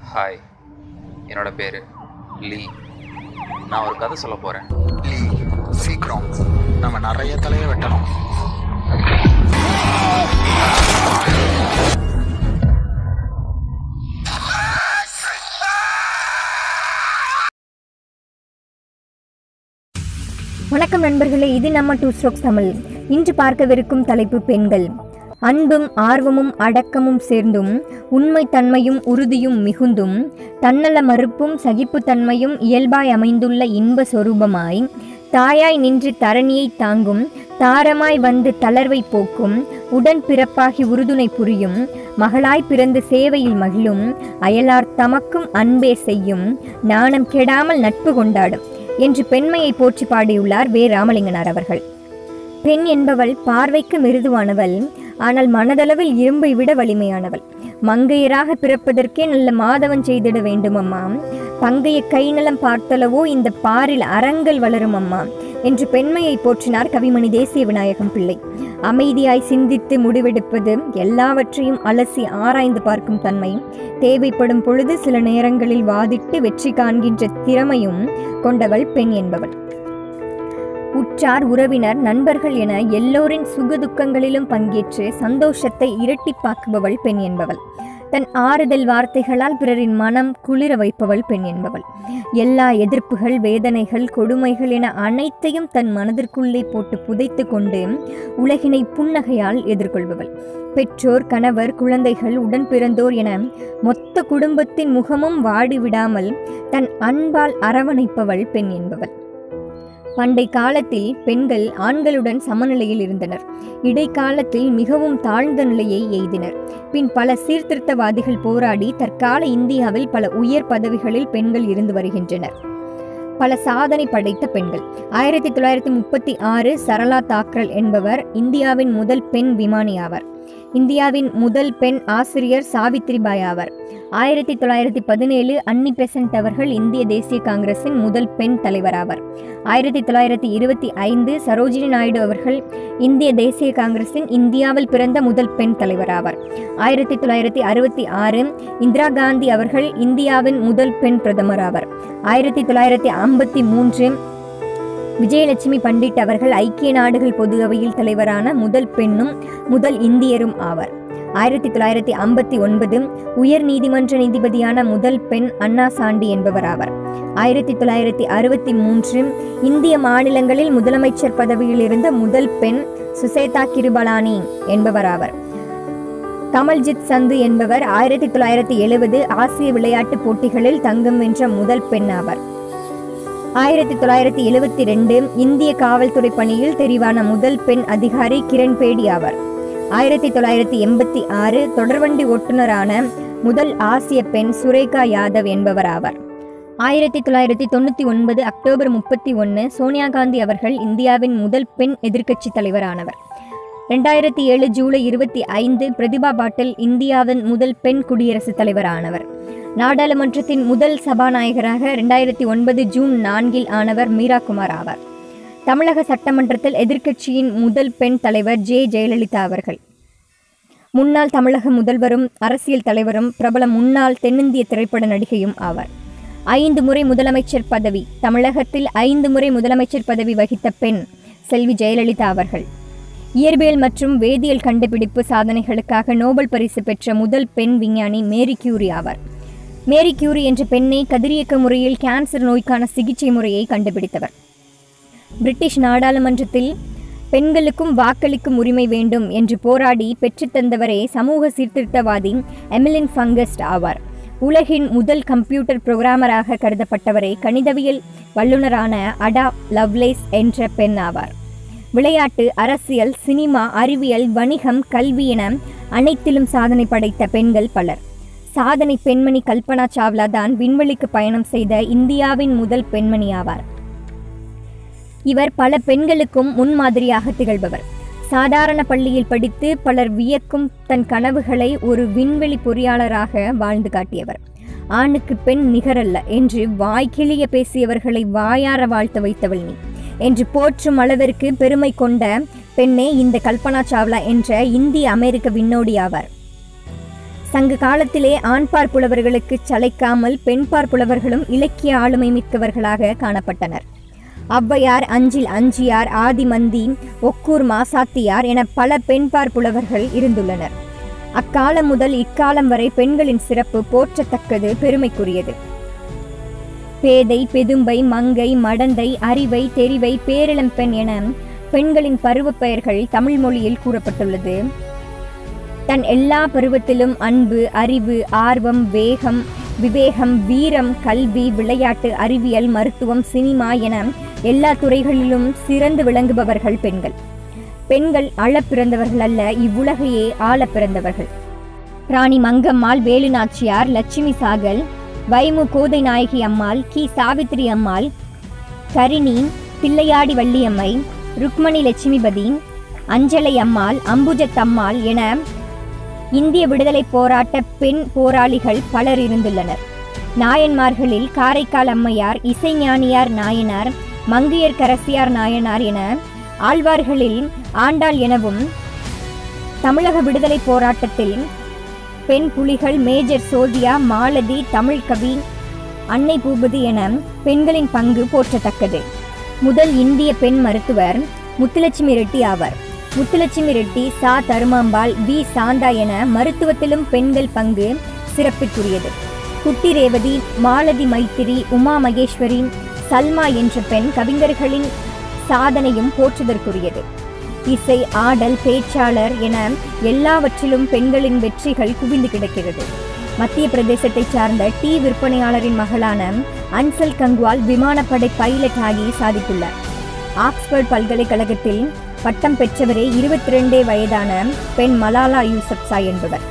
hi என்னோட பேர் லீ நான் ஒரு கதை சொல்ல போகிறேன் லீ சீக்கிரம் நம்ம நிறைய தலையை வெட்டணும் வணக்கம் நண்பர்களே இது நம்ம டூ ஸ்ட்ரோக்ஸ் தமிழ் இன்று பார்க்கவிருக்கும் தலைப்பு பெண்கள் அன்பும் ஆர்வமும் அடக்கமும் சேர்ந்தும் உண்மை தன்மையும் உறுதியும் மிகுந்தும் தன்னல மறுப்பும் சகிப்புத்தன்மையும் இயல்பாய் அமைந்துள்ள இன்ப சொரூபமாய் தாயாய் நின்று தரணியை தாங்கும் தாரமாய் வந்து தளர்வை போக்கும் உடன் பிறப்பாகி உறுதுணை புரியும் மகளாய் பிறந்து சேவையில் மகிழும் அயலார் தமக்கும் அன்பே செய்யும் நாணம் கெடாமல் நட்பு கொண்டாடும் என்று பெண்மையை போற்றி பாடியுள்ளார் வே ராமலிங்கனார் அவர்கள் பெண் என்பவள் பார்வைக்கு மிருதுவானவள் ஆனால் மனதளவில் இரும்பை விட வலிமையானவள் மங்கையராக பிறப்பதற்கே நல்ல மாதவன் செய்திட வேண்டும் அம்மா பங்கைய கைநலம் பார்த்தளவோ இந்த பாரில் அறங்கள் வளரும் அம்மா என்று பெண்மையை போற்றினார் கவிமணி தேசிய விநாயகம் பிள்ளை அமைதியாய் சிந்தித்து முடிவெடுப்பது எல்லாவற்றையும் அலசி ஆராய்ந்து பார்க்கும் தன்மை தேவைப்படும் பொழுது சில நேரங்களில் வாதிட்டு வெற்றி காண்கின்ற திறமையும் கொண்டவள் பெண் என்பவள் உற்றார் உறவினர் நண்பர்கள் என எல்லோரின் சுகதுக்கங்களிலும் பங்கேற்று சந்தோஷத்தை இரட்டிப்பாக்குபவள் பெண் என்பவள் தன் ஆறுதல் வார்த்தைகளால் பிறரின் மனம் குளிர வைப்பவள் பெண் என்பவள் எல்லா எதிர்ப்புகள் வேதனைகள் கொடுமைகள் என அனைத்தையும் தன் மனதிற்குள்ளே போட்டு புதைத்து கொண்டு உலகினை புன்னகையால் எதிர்கொள்பவள் பெற்றோர் கணவர் குழந்தைகள் உடன் பிறந்தோர் என மொத்த குடும்பத்தின் முகமும் வாடிவிடாமல் தன் அன்பால் அரவணைப்பவள் பெண் என்பவள் பண்டை காலத்தில் பெண்கள் ஆண்களுடன் சமநிலையில் இருந்தனர் இடைக்காலத்தில் மிகவும் தாழ்ந்த நிலையை எய்தினர் பின் பல சீர்திருத்தவாதிகள் போராடி தற்கால இந்தியாவில் பல உயர் பதவிகளில் பெண்கள் இருந்து வருகின்றனர் பல சாதனை படைத்த பெண்கள் ஆயிரத்தி தொள்ளாயிரத்தி முப்பத்தி ஆறு சரளா தாக்கரல் என்பவர் இந்தியாவின் முதல் பெண் விமானி ஆவார் இந்தியாவின் முதல் பெண் ஆசிரியர் சாவித்ரிபாய் ஆவார் ஆயிரத்தி தொள்ளாயிரத்தி பதினேழு அன்னி பெசன்ட் அவர்கள் இந்திய தேசிய காங்கிரசின் முதல் பெண் தலைவர் ஆவார் ஆயிரத்தி தொள்ளாயிரத்தி இருபத்தி ஐந்து சரோஜினி நாயுடு அவர்கள் இந்திய தேசிய காங்கிரசின் இந்தியாவில் பிறந்த முதல் பெண் தலைவர் ஆவார் ஆயிரத்தி தொள்ளாயிரத்தி அறுபத்தி ஆறு இந்திரா காந்தி அவர்கள் இந்தியாவின் முதல் பெண் பிரதமர் ஆவார் ஆயிரத்தி தொள்ளாயிரத்தி ஐம்பத்தி மூன்று விஜயலட்சுமி பண்டிட் அவர்கள் ஐக்கிய நாடுகள் பொது அவையில் தலைவரான முதல் பெண்ணும் முதல் இந்தியரும் ஆவார் ஆயிரத்தி தொள்ளாயிரத்தி ஐம்பத்தி ஒன்பது உயர் நீதிமன்ற நீதிபதியான முதல் பெண் அண்ணா சாண்டி என்பவர் ஆவார் ஆயிரத்தி தொள்ளாயிரத்தி அறுபத்தி மூன்று இந்திய மாநிலங்களில் முதலமைச்சர் பதவியில் இருந்த முதல் பெண் சுசேதா கிருபலானி என்பவர் ஆவர் கமல்ஜித் சந்து என்பவர் ஆயிரத்தி தொள்ளாயிரத்தி எழுபது ஆசிய விளையாட்டுப் போட்டிகளில் தங்கம் வென்ற முதல் பெண் ஆவார் ஆயிரத்தி தொள்ளாயிரத்தி எழுபத்தி ரெண்டு இந்திய காவல்துறை பணியில் தெரிவான முதல் பெண் அதிகாரி கிரண் பேடி ஆவார் ஆயிரத்தி தொள்ளாயிரத்தி எண்பத்தி ஆறு தொடர்வண்டி ஓட்டுநரான முதல் ஆசிய பெண் சுரேகா யாதவ் என்பவர் ஆவார் ஆயிரத்தி தொள்ளாயிரத்தி தொண்ணூற்றி ஒன்பது அக்டோபர் முப்பத்தி ஒன்று சோனியா காந்தி அவர்கள் இந்தியாவின் முதல் பெண் எதிர்க்கட்சி தலைவரானவர் ரெண்டாயிரத்தி ஏழு ஜூலை இருபத்தி ஐந்து பிரதிபா பாட்டில் இந்தியாவின் முதல் பெண் குடியரசுத் தலைவரானவர் நாடாளுமன்றத்தின் முதல் சபாநாயகராக ரெண்டாயிரத்தி ஒன்பது ஜூன் நான்கில் ஆனவர் மீரா குமார் ஆவார் தமிழக சட்டமன்றத்தில் எதிர்க்கட்சியின் முதல் பெண் தலைவர் ஜே ஜெயலலிதா அவர்கள் முன்னாள் தமிழக முதல்வரும் அரசியல் தலைவரும் பிரபல முன்னாள் தென்னிந்திய திரைப்பட நடிகையும் ஆவார் ஐந்து முறை முதலமைச்சர் பதவி தமிழகத்தில் ஐந்து முறை முதலமைச்சர் பதவி வகித்த பெண் செல்வி ஜெயலலிதா அவர்கள் இயற்பியல் மற்றும் வேதியியல் கண்டுபிடிப்பு சாதனைகளுக்காக நோபல் பரிசு பெற்ற முதல் பெண் விஞ்ஞானி மேரி கியூரி ஆவார் மேரி கியூரி என்ற பெண்ணை கதிரியக்க முறையில் கேன்சர் நோய்க்கான சிகிச்சை முறையை கண்டுபிடித்தவர் பிரிட்டிஷ் நாடாளுமன்றத்தில் பெண்களுக்கும் வாக்களிக்கும் உரிமை வேண்டும் என்று போராடி பெற்றுத்தந்தவரே சமூக சீர்திருத்தவாதி எமிலின் ஃபங்கஸ்ட் ஆவார் உலகின் முதல் கம்ப்யூட்டர் புரோகிராமராக கருதப்பட்டவரே கணிதவியல் வல்லுநரான அடா லவ்லேஸ் என்ற பெண் ஆவார் விளையாட்டு அரசியல் சினிமா அறிவியல் வணிகம் கல்வி என அனைத்திலும் சாதனை படைத்த பெண்கள் பலர் சாதனை பெண்மணி கல்பனா சாவ்லா தான் விண்வெளிக்கு பயணம் செய்த இந்தியாவின் முதல் பெண்மணி ஆவார் இவர் பல பெண்களுக்கும் முன்மாதிரியாக திகழ்பவர் சாதாரண பள்ளியில் படித்து பலர் வியக்கும் தன் கனவுகளை ஒரு விண்வெளி பொறியாளராக வாழ்ந்து காட்டியவர் ஆணுக்கு பெண் நிகரல்ல என்று வாய்க்கிளிய பேசியவர்களை வாயார வாழ்த்த வைத்தவள் நீ என்று போற்றும் அளவிற்கு பெருமை கொண்ட பெண்ணே இந்த கல்பனா சாவ்லா என்ற இந்திய அமெரிக்க விண்ணோடி ஆவார் சங்க காலத்திலே ஆண்பார் புலவர்களுக்கு சளைக்காமல் பெண்பார் புலவர்களும் இலக்கிய ஆளுமை மிக்கவர்களாக காணப்பட்டனர் ஔவையார் அஞ்சில் அஞ்சியார் ஆதிமந்தி ஒக்கூர் மாசாத்தியார் என பல பெண்பார் புலவர்கள் இருந்துள்ளனர் அக்காலம் முதல் இக்காலம் வரை பெண்களின் சிறப்பு போற்றத்தக்கது பெருமைக்குரியது பேதை பெதும்பை மங்கை மடந்தை அறிவை தெரிவை பேரிளம்பெண் என பெண்களின் பருவப் பெயர்கள் தமிழ் மொழியில் கூறப்பட்டுள்ளது தன் எல்லா பருவத்திலும் அன்பு அறிவு ஆர்வம் வேகம் விவேகம் வீரம் கல்வி விளையாட்டு அறிவியல் மருத்துவம் சினிமா என எல்லா துறைகளிலும் சிறந்து விளங்குபவர்கள் பெண்கள் பெண்கள் அழப் பிறந்தவர்கள் அல்ல இவ்வுலகையே ஆளப் பிறந்தவர்கள் ராணி மங்கம்மாள் வேலுநாச்சியார் லட்சுமி சாகல் வைமு கோதை நாயகி அம்மாள் கி சாவித்திரி அம்மாள் கரிணி பிள்ளையாடி வள்ளியம்மை ருக்மணி லட்சுமிபதி அஞ்சலை அம்மாள் அம்புஜத்தம்மாள் என இந்திய விடுதலை போராட்ட பெண் போராளிகள் பலர் இருந்துள்ளனர் நாயன்மார்களில் காரைக்கால் அம்மையார் இசைஞானியார் நாயனார் மங்கையர் கரசியார் நாயனார் என ஆழ்வார்களில் ஆண்டாள் எனவும் தமிழக விடுதலை போராட்டத்தில் பெண் புலிகள் மேஜர் சோதியா மாலதி தமிழ் கவி அன்னை பூபதி என பெண்களின் பங்கு போற்றத்தக்கது முதல் இந்திய பெண் மருத்துவர் முத்துலட்சுமி ரெட்டி ஆவார் முத்துலட்சுமி ரெட்டி சா தருமாம்பாள் வி சாந்தா என மருத்துவத்திலும் பெண்கள் பங்கு சிறப்பிற்குரியது குட்டி ரேவதி மாலதி மைத்திரி உமா மகேஸ்வரி சல்மா என்ற பெண் கவிஞர்களின் சாதனையும் போற்றுதற்குரியது இசை ஆடல் பேச்சாளர் என எல்லாவற்றிலும் பெண்களின் வெற்றிகள் குவிந்து கிடக்கிறது மத்திய பிரதேசத்தைச் சார்ந்த டீ விற்பனையாளரின் மகளான அன்சல் கங்குவால் விமானப்படை பைலட் ஆகி சாதித்துள்ளார் ஆக்ஸ்போர்ட் பல்கலைக்கழகத்தில் பட்டம் பெற்றவரே இருபத்தி ரெண்டே வயதான பெண் மலாலா யூசப்சா என்பவர்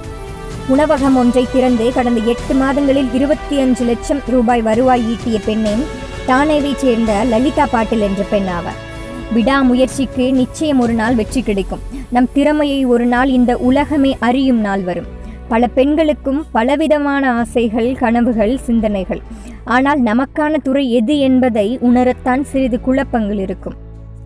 உணவகம் ஒன்றை திறந்து கடந்த எட்டு மாதங்களில் இருபத்தி அஞ்சு லட்சம் ரூபாய் வருவாய் ஈட்டிய பெண்ணே தானேவைச் சேர்ந்த லலிதா பாட்டில் என்ற பெண் ஆவார் விடாமுயற்சிக்கு நிச்சயம் ஒரு நாள் வெற்றி கிடைக்கும் நம் திறமையை ஒரு நாள் இந்த உலகமே அறியும் நாள் வரும் பல பெண்களுக்கும் பலவிதமான ஆசைகள் கனவுகள் சிந்தனைகள் ஆனால் நமக்கான துறை எது என்பதை உணரத்தான் சிறிது குழப்பங்கள் இருக்கும்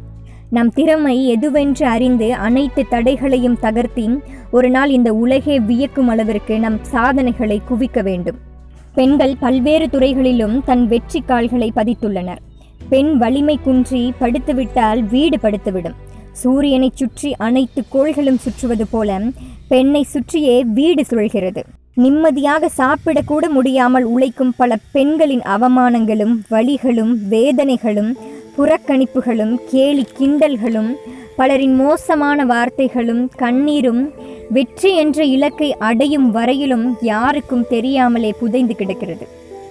நம் திறமை எதுவென்று அறிந்து அனைத்து தடைகளையும் தகர்த்தி ஒரு நாள் இந்த உலகே வியக்கும் அளவிற்கு நம் சாதனைகளை குவிக்க வேண்டும் பெண்கள் பல்வேறு துறைகளிலும் தன் வெற்றி கால்களை பதித்துள்ளனர் பெண் வலிமை குன்றி படுத்துவிட்டால் வீடு படுத்துவிடும் சூரியனைச் சுற்றி அனைத்து கோள்களும் சுற்றுவது போல பெண்ணை சுற்றியே வீடு சுழல்கிறது நிம்மதியாக சாப்பிடக்கூட முடியாமல் உழைக்கும் பல பெண்களின் அவமானங்களும் வலிகளும் வேதனைகளும் புறக்கணிப்புகளும் கேலி கிண்டல்களும் பலரின் மோசமான வார்த்தைகளும் கண்ணீரும் வெற்றி என்ற இலக்கை அடையும் வரையிலும் யாருக்கும் தெரியாமலே புதைந்து கிடக்கிறது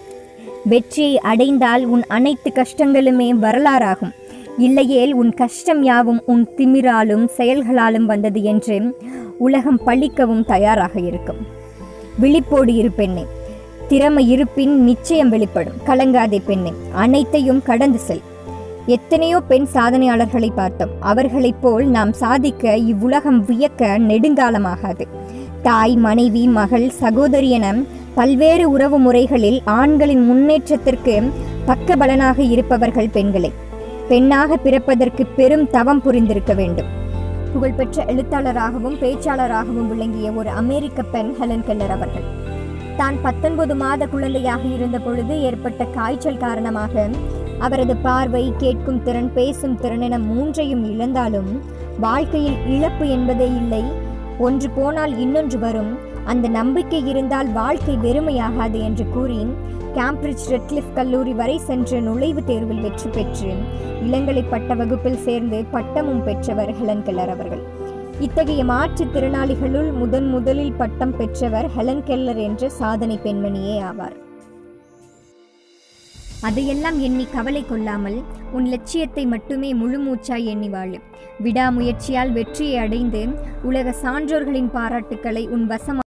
வெற்றியை அடைந்தால் உன் அனைத்து கஷ்டங்களுமே வரலாறாகும் இல்லையேல் உன் கஷ்டம் யாவும் உன் திமிராலும் செயல்களாலும் வந்தது என்று உலகம் பழிக்கவும் தயாராக இருக்கும் விழிப்போடு இரு பெண்ணே திறமை இருப்பின் நிச்சயம் வெளிப்படும் கலங்காதே பெண்ணே அனைத்தையும் கடந்து செல் எத்தனையோ பெண் சாதனையாளர்களை பார்த்தோம் அவர்களைப் போல் நாம் சாதிக்க இவ்வுலகம் வியக்க நெடுங்காலமாகாது தாய் மனைவி மகள் சகோதரி என பல்வேறு உறவு முறைகளில் ஆண்களின் முன்னேற்றத்திற்கு பக்கபலனாக இருப்பவர்கள் பெண்களே பெண்ணாக பிறப்பதற்கு பெரும் தவம் புரிந்திருக்க வேண்டும் புகழ்பெற்ற எழுத்தாளராகவும் பேச்சாளராகவும் விளங்கிய ஒரு அமெரிக்க பெண் ஹெலன் கெல்லர் அவர்கள் தான் பத்தொன்பது மாத குழந்தையாக இருந்த பொழுது ஏற்பட்ட காய்ச்சல் காரணமாக அவரது பார்வை கேட்கும் திறன் பேசும் திறன் என மூன்றையும் இழந்தாலும் வாழ்க்கையில் இழப்பு என்பதே இல்லை ஒன்று போனால் இன்னொன்று வரும் அந்த நம்பிக்கை இருந்தால் வாழ்க்கை வெறுமையாகாது என்று கூறி கேம்பிரிட்ஜ் ரெட்லிஃப் கல்லூரி வரை சென்று நுழைவுத் தேர்வில் வெற்றி பெற்று இளங்கலை பட்ட வகுப்பில் சேர்ந்து பட்டமும் பெற்றவர் ஹெலன் கெல்லர் அவர்கள் இத்தகைய மாற்றுத்திறனாளிகளுள் முதன் முதலில் பட்டம் பெற்றவர் ஹெலன் கெல்லர் என்ற சாதனை பெண்மணியே ஆவார் அதையெல்லாம் எண்ணி கவலை கொள்ளாமல் உன் லட்சியத்தை மட்டுமே முழுமூச்சாய் எண்ணி வாழு விடாமுயற்சியால் வெற்றியை அடைந்து உலக சான்றோர்களின் பாராட்டுக்களை உன் வசம்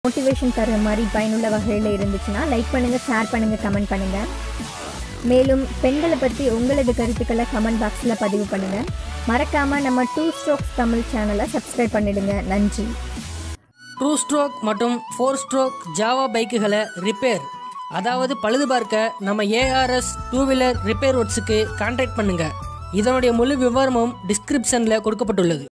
மோட்டிவேஷன் தர மாதிரி பயனுள்ள வகையில் இருந்துச்சுன்னா லைக் பண்ணுங்கள் ஷேர் பண்ணுங்கள் கமெண்ட் பண்ணுங்கள் மேலும் பெண்களை பற்றி உங்களது கருத்துக்களை கமெண்ட் பாக்ஸில் பதிவு பண்ணுங்கள் மறக்காமல் நம்ம டூ ஸ்ட்ரோக்ஸ் தமிழ் சேனலை சப்ஸ்கிரைப் பண்ணிடுங்க நன்றி ட்ரூ ஸ்ட்ரோக் மற்றும் ஃபோர் ஸ்ட்ரோக் ஜாவா பைக்குகளை ரிப்பேர் அதாவது பழுது பார்க்க நம்ம ஏஆர்எஸ் டூ வீலர் ரிப்பேர் ஒர்க்ஸுக்கு கான்டாக்ட் பண்ணுங்கள் இதனுடைய முழு விவரமும் டிஸ்கிரிப்ஷனில் கொடுக்கப்பட்டுள்ளது